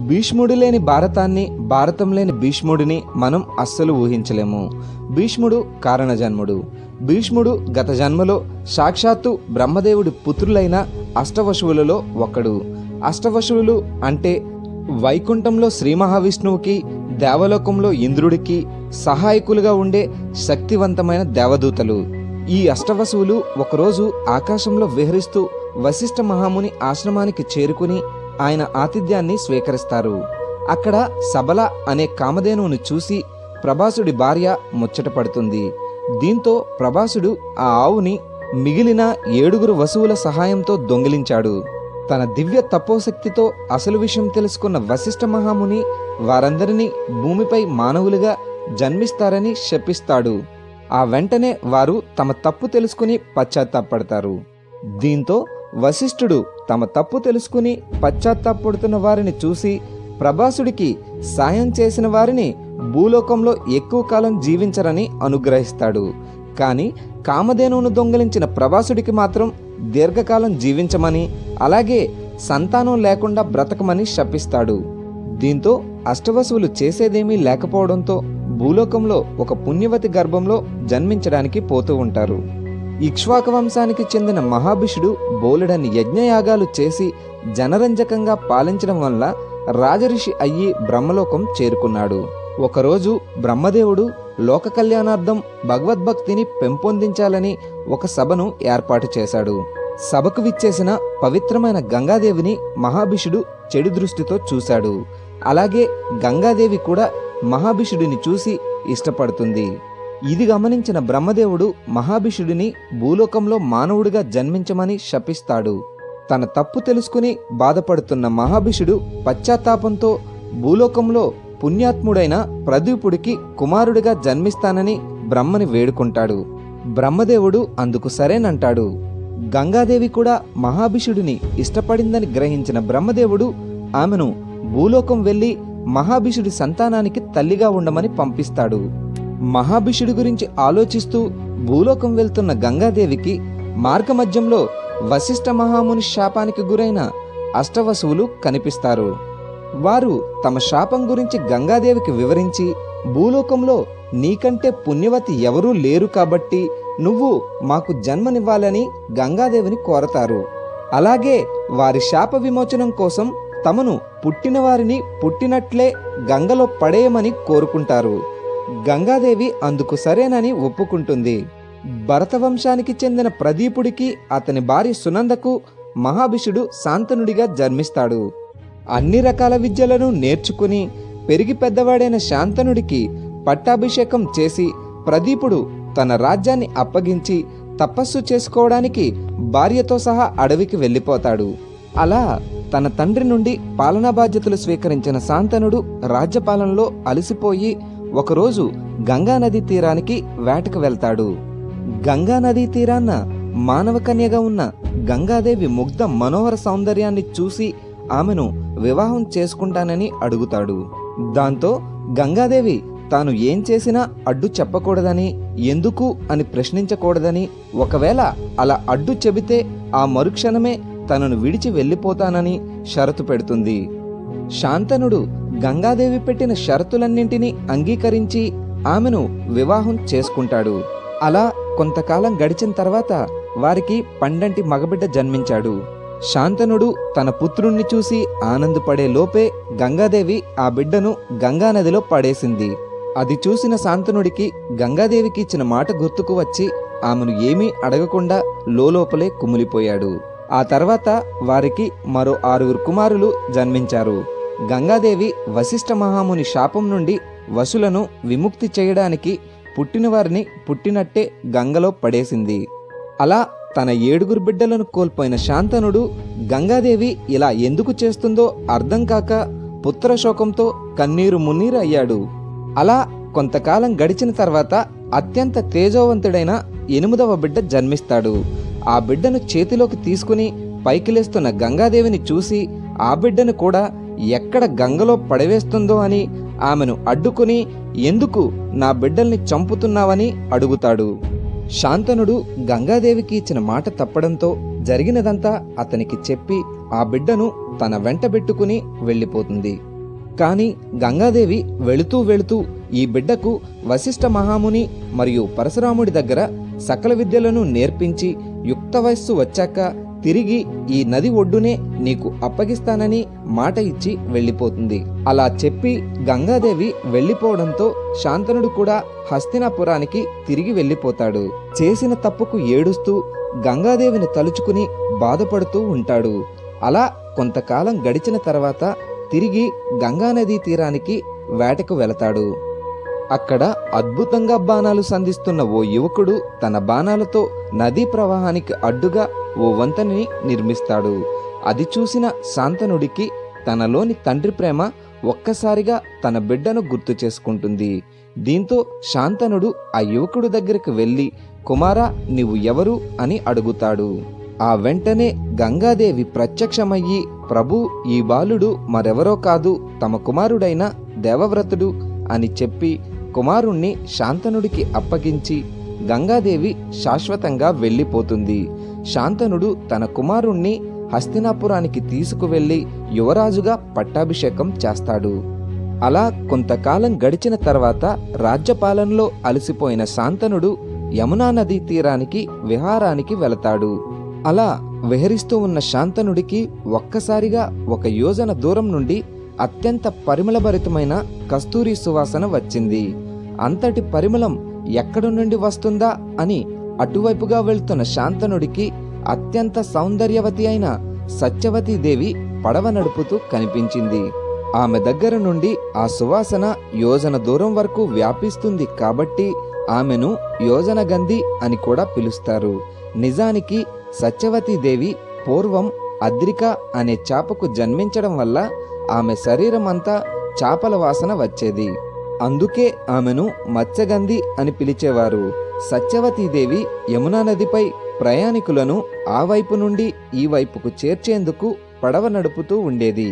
భీష్ముడు లేని భారతాన్ని భారతం లేని భీష్ముడిని మనం అస్సలు ఊహించలేము భీష్ముడు కారణజన్ముడు భీష్ముడు గత జన్మలో సాక్షాత్తు బ్రహ్మదేవుడి పుత్రులైన అష్టవశువులలో ఒకడు అష్టవశువులు అంటే వైకుంఠంలో శ్రీ మహావిష్ణువుకి దేవలోకంలో ఇంద్రుడికి సహాయకులుగా ఉండే శక్తివంతమైన దేవదూతలు ఈ అష్టవసువులు ఒకరోజు ఆకాశంలో విహరిస్తూ వశిష్ఠ మహాముని ఆశ్రమానికి చేరుకుని ఆయన ఆతిథ్యాన్ని స్వీకరిస్తారు అక్కడ సబల అనే కామధేనువును చూసి ప్రభాసుడి భార్య ముచ్చటపడుతుంది దీంతో ప్రభాసుడు ఆ ఆవుని మిగిలిన ఏడుగురు వసువుల సహాయంతో దొంగిలించాడు తన దివ్య తపోశక్తితో అసలు విషయం తెలుసుకున్న వశిష్ఠ మహాముని వారందరినీ భూమిపై మానవులుగా జన్మిస్తారని శపిస్తాడు ఆ వెంటనే వారు తమ తప్పు తెలుసుకుని పశ్చాత్తాపడతారు దీంతో వశిష్ఠుడు తమ తప్పు తెలుసుకుని పశ్చాత్తాపడుతున్న వారిని చూసి ప్రభాసుడికి సాయం చేసిన వారిని భూలోకంలో ఎక్కువ కాలం జీవించరని అనుగ్రహిస్తాడు కానీ కామధేనువును దొంగిలించిన ప్రభాసుడికి మాత్రం దీర్ఘకాలం జీవించమని అలాగే సంతానం లేకుండా బ్రతకమని శపిస్తాడు దీంతో అష్టవసువులు చేసేదేమీ లేకపోవడంతో భూలోకంలో ఒక పుణ్యవతి గర్భంలో జన్మించడానికి పోతూ ఉంటారు ఇక్ష్వాక వంశానికి చెందిన మహాభిషుడు బోలెడని యజ్ఞయాగాలు చేసి జనరంజకంగా పాలించడం వల్ల రాజఋషి అయ్యి బ్రహ్మలోకం చేరుకున్నాడు ఒకరోజు బ్రహ్మదేవుడు లోక కళ్యాణార్థం భగవద్భక్తిని పెంపొందించాలని ఒక సభను ఏర్పాటు చేశాడు సభకు విచ్చేసిన పవిత్రమైన గంగాదేవిని మహాభిషుడు చెడు దృష్టితో చూశాడు అలాగే గంగాదేవి కూడా మహాభిషుడిని చూసి ఇష్టపడుతుంది ఇది గమనించిన బ్రహ్మదేవుడు మహాభిషుడిని భూలోకంలో మానవుడిగా జన్మించమని శపిస్తాడు తన తప్పు తెలుసుకుని బాధపడుతున్న మహాభిషుడు పశ్చాత్తాపంతో భూలోకంలో పుణ్యాత్ముడైన ప్రదీపుడికి కుమారుడిగా జన్మిస్తానని బ్రహ్మని వేడుకుంటాడు బ్రహ్మదేవుడు అందుకు సరేనంటాడు గంగాదేవి కూడా మహాభిషుడిని ఇష్టపడిందని గ్రహించిన బ్రహ్మదేవుడు ఆమెను భూలోకం వెళ్ళి మహాభిషుడి సంతానానికి తల్లిగా ఉండమని పంపిస్తాడు మహాభిషుడి గురించి ఆలోచిస్తూ భూలోకం వెళ్తున్న గంగాదేవికి మార్గమధ్యంలో వశిష్ఠ మహాముని శాపానికి గురైన అష్టవసువులు కనిపిస్తారు వారు తమ శాపం గురించి గంగాదేవికి వివరించి భూలోకంలో నీకంటే పుణ్యవతి ఎవరూ లేరు కాబట్టి నువ్వు మాకు జన్మనివ్వాలని గంగాదేవిని కోరతారు అలాగే వారి శాప విమోచనం కోసం తమను పుట్టిన వారిని పుట్టినట్లే గంగలో పడేయమని కోరుకుంటారు గంగాదేవి అందుకు సరేనని ఒప్పుకుంటుంది భరతవంశానికి చెందిన ప్రదీపుడికి అతని భార్య సునందకు మహాభిషుడు శాంతనుడిగా జన్మిస్తాడు అన్ని రకాల విద్యలను నేర్చుకుని పెరిగి పెద్దవాడైన శాంతనుడికి పట్టాభిషేకం చేసి ప్రదీపుడు తన రాజ్యాన్ని అప్పగించి తపస్సు చేసుకోవడానికి భార్యతో సహా అడవికి వెళ్ళిపోతాడు అలా తన తండ్రి నుండి పాలనా బాధ్యతలు స్వీకరించిన శాంతనుడు రాజ్యపాలనలో అలసిపోయి ఒకరోజు గంగా నదీ తీరానికి వేటకు వెళ్తాడు గంగా నదీ తీరాన మానవ కన్యగా ఉన్న గంగాదేవి ముగ్ధ మనోహర సౌందర్యాన్ని చూసి ఆమెను వివాహం చేసుకుంటానని అడుగుతాడు దాంతో గంగాదేవి తాను ఏం చేసినా అడ్డు చెప్పకూడదని ఎందుకు అని ప్రశ్నించకూడదని ఒకవేళ అలా అడ్డు చెబితే ఆ మరుక్షణమే తనను విడిచి వెళ్ళిపోతానని షరతు పెడుతుంది శాంతనుడు గంగాదేవి పెట్టిన షరతులన్నింటినీ అంగీకరించి ఆమెను వివాహం చేసుకుంటాడు అలా కొంతకాలం గడిచిన తర్వాత వారికి పండంటి మగబిడ్డ జన్మించాడు శాంతనుడు తన పుత్రుణ్ణి చూసి ఆనందపడే లోపే గంగాదేవి ఆ బిడ్డను గంగానదిలో పడేసింది అది చూసిన శాంతనుడికి గంగాదేవికి ఇచ్చిన మాట గుర్తుకు వచ్చి ఆమెను ఏమీ అడగకుండా లోలోపలే కుమిలిపోయాడు ఆ తర్వాత వారికి మరో ఆరుగురు కుమారులు జన్మించారు గంగాదేవి వశిష్ఠ మహాముని శాపం నుండి వసులను విముక్తి చేయడానికి పుట్టినవారిని పుట్టినట్టే గంగలో పడేసింది అలా తన ఏడుగురు బిడ్డలను కోల్పోయిన శాంతనుడు గంగాదేవి ఇలా ఎందుకు చేస్తుందో అర్థం కాక పుత్రశోకంతో కన్నీరు మున్నీరు అయ్యాడు అలా కొంతకాలం గడిచిన తర్వాత అత్యంత తేజోవంతుడైన ఎనిమిదవ బిడ్డ జన్మిస్తాడు ఆ బిడ్డను చేతిలోకి తీసుకుని పైకి లేస్తున్న గంగాదేవిని చూసి ఆ బిడ్డను కూడా ఎక్కడ గంగలో పడవేస్తుందో అని ఆమెను అడ్డుకుని ఎందుకు నా బిడ్డల్ని చంపుతున్నావని అడుగుతాడు శాంతనుడు గంగాదేవికి ఇచ్చిన మాట తప్పడంతో జరిగినదంతా అతనికి చెప్పి ఆ బిడ్డను తన వెంటబెట్టుకుని వెళ్ళిపోతుంది కానీ గంగాదేవి వెళుతూ వెళుతూ ఈ బిడ్డకు వశిష్ఠ మహాముని మరియు పరశురాముడి దగ్గర సకల విద్యలను నేర్పించి యుక్త వయస్సు వచ్చాక తిరిగి ఈ నది ఒడ్డునే నీకు అప్పగిస్తానని మాట ఇచ్చి వెళ్ళిపోతుంది అలా చెప్పి గంగాదేవి వెళ్ళిపోవడంతో శాంతనుడు కూడా హస్తినాపురానికి తిరిగి వెళ్ళిపోతాడు చేసిన తప్పుకు ఏడుస్తూ గంగాదేవిని తలుచుకుని బాధపడుతూ ఉంటాడు అలా కొంతకాలం గడిచిన తర్వాత తిరిగి గంగానదీ తీరానికి వేటకు వెళతాడు అక్కడ అద్భుతంగా బాణాలు సంధిస్తున్న ఓ యువకుడు తన బాణాలతో నదీ ప్రవాహానికి అడ్డుగా ఓ వంతెనని నిర్మిస్తాడు అది చూసిన శాంతనుడికి తనలోని తండ్రి ప్రేమ ఒక్కసారిగా తన బిడ్డను గుర్తు చేసుకుంటుంది దీంతో శాంతనుడు ఆ యువకుడు దగ్గరికి వెళ్ళి కుమారా నీవు ఎవరు అని అడుగుతాడు ఆ వెంటనే గంగాదేవి ప్రత్యక్షమయ్యి ప్రభు ఈ బాలుడు మరెవరో కాదు తమ కుమారుడైన దేవవ్రతుడు అని చెప్పి కుమారుణ్ణి శాంతనుడికి అప్పగించి గంగాదేవి శాశ్వతంగా వెళ్ళిపోతుంది శాంతనుడు తన కుమారుణ్ణి హస్తినాపురానికి తీసుకువెళ్లి యువరాజుగా పట్టాభిషేకం చేస్తాడు అలా కొంతకాలం గడిచిన తర్వాత రాజ్యపాలనలో అలసిపోయిన శాంతనుడు యమునా నదీ తీరానికి విహారానికి వెళతాడు అలా విహరిస్తూ ఉన్న శాంతనుడికి ఒక్కసారిగా ఒక యోజన దూరం నుండి అత్యంత పరిమళభరితమైన కస్తూరి సువాసన వచ్చింది అంతటి పరిమళం ఎక్కడి నుండి వస్తుందా అని అటువైపుగా వెళ్తున్న శాంతనుడికి అత్యంత సౌందర్యవతి అయిన సత్యవతీదేవి పడవ నడుపుతూ కనిపించింది ఆమె దగ్గర నుండి ఆ సువాసన యోజన దూరం వరకు వ్యాపిస్తుంది కాబట్టి ఆమెను యోజన గంధి అని కూడా పిలుస్తారు నిజానికి సత్యవతీదేవి పూర్వం అద్రిక అనే చాపకు జన్మించడం వల్ల ఆమె శరీరం అంతా చాపల వాసన వచ్చేది అందుకే ఆమెను మత్స్యగంధి అని పిలిచేవారు సత్యవతీదేవి యమునా నదిపై ప్రయాణికులను ఆ వైపు నుండి ఈ వైపుకు చేర్చేందుకు పడవ నడుపుతూ ఉండేది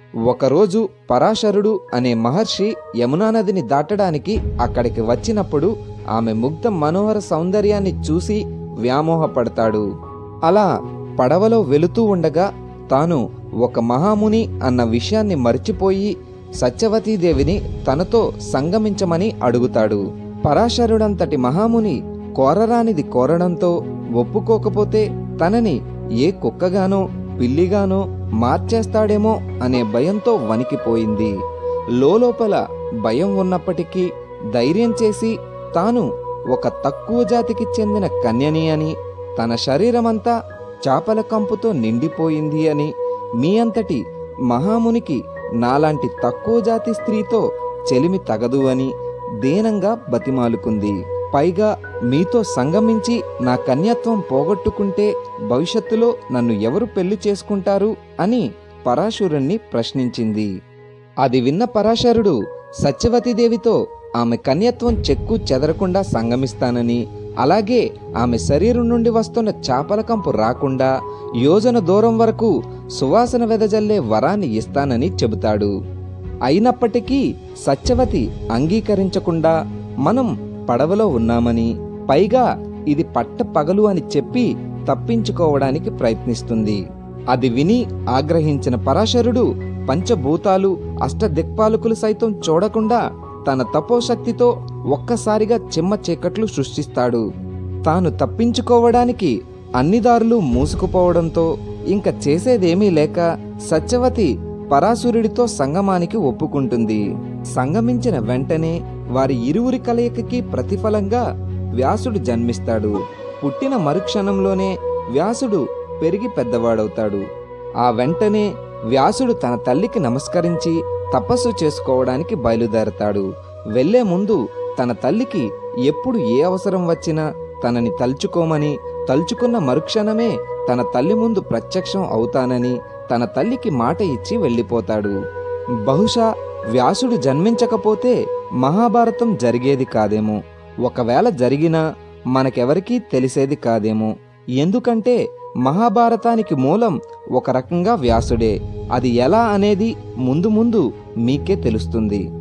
ఒకరోజు పరాశరుడు అనే మహర్షి యమునా నదిని దాటడానికి అక్కడికి వచ్చినప్పుడు ఆమె ముగ్ధ మనోహర సౌందర్యాన్ని చూసి వ్యామోహపడతాడు అలా పడవలో వెళుతూ ఉండగా తాను ఒక మహాముని అన్న విషయాన్ని మర్చిపోయి సత్యవతీదేవిని తనతో సంగమించమని అడుగుతాడు పరాశరుడంతటి మహాముని కోరరానిది కోరడంతో ఒప్పుకోకపోతే తనని ఏ కుక్కగానో పిల్లిగానో మార్చేస్తాడేమో అనే భయంతో వణికిపోయింది లోలోపల భయం ఉన్నప్పటికీ ధైర్యం చేసి తాను ఒక తక్కువ జాతికి చెందిన కన్యని అని తన శరీరమంతా చాపల కంపుతో నిండిపోయింది అని మీ అంతటి మహామునికి నాలాంటి తక్కువ జాతి స్త్రీతో చెలిమి తగదు అని దీనంగా బతిమాలుకుంది పైగా మీతో సంగమించి నా కన్యత్వం పోగొట్టుకుంటే భవిష్యత్తులో నన్ను ఎవరు పెళ్లి చేసుకుంటారు అని పరాశురుణ్ణి ప్రశ్నించింది అది విన్న పరాశరుడు సత్యవతీదేవితో ఆమె కన్యత్వం చెక్కు చెదరకుండా సంగమిస్తానని అలాగే ఆమె శరీరం నుండి వస్తున్న చాపల కంపు రాకుండా యోజన దూరం వరకు సువాసన వెదజల్లే వరాన్ని ఇస్తానని చెబుతాడు అయినప్పటికీ సత్యవతి అంగీకరించకుండా మనం పడవలో ఉన్నామని పైగా ఇది పట్ట పగలు అని చెప్పి తప్పించుకోవడానికి ప్రయత్నిస్తుంది అది విని ఆగ్రహించిన పరాశరుడు పంచభూతాలు అష్టదిక్పాలకులు సైతం చూడకుండా తన తపోశక్తితో ఒక్కసారిగా చిమ్మ చీకట్లు సృష్టిస్తాడు తాను తప్పించుకోవడానికి అన్ని దారులు మూసుకుపోవడంతో ఇంక చేసేదేమీ లేక సత్యవతి పరాశురుడితో సంగమానికి ఒప్పుకుంటుంది సంగమించిన వెంటనే వారి ఇరువురి కలయికకి ప్రతిఫలంగా వ్యాసుడు జన్మిస్తాడు పుట్టిన మరుక్షణంలోనే వ్యాసుడు పెరిగి పెద్దవాడవుతాడు ఆ వెంటనే వ్యాసుడు తన తల్లికి నమస్కరించి తపస్సు చేసుకోవడానికి బయలుదేరతాడు వెళ్లే ముందు తన తల్లికి ఎప్పుడు ఏ అవసరం వచ్చినా తనని తలుచుకోమని తలుచుకున్న మరుక్షణమే తన తల్లి ముందు ప్రత్యక్షం అవుతానని తన తల్లికి మాట ఇచ్చి వెళ్ళిపోతాడు బహుశా వ్యాసుడు జన్మించకపోతే మహాభారతం జరిగేది కాదేమో ఒకవేళ జరిగినా మనకెవరికీ తెలిసేది కాదేమో ఎందుకంటే మహాభారతానికి మూలం ఒక రకంగా వ్యాసుడే అది ఎలా అనేది ముందు ముందు మీకే తెలుస్తుంది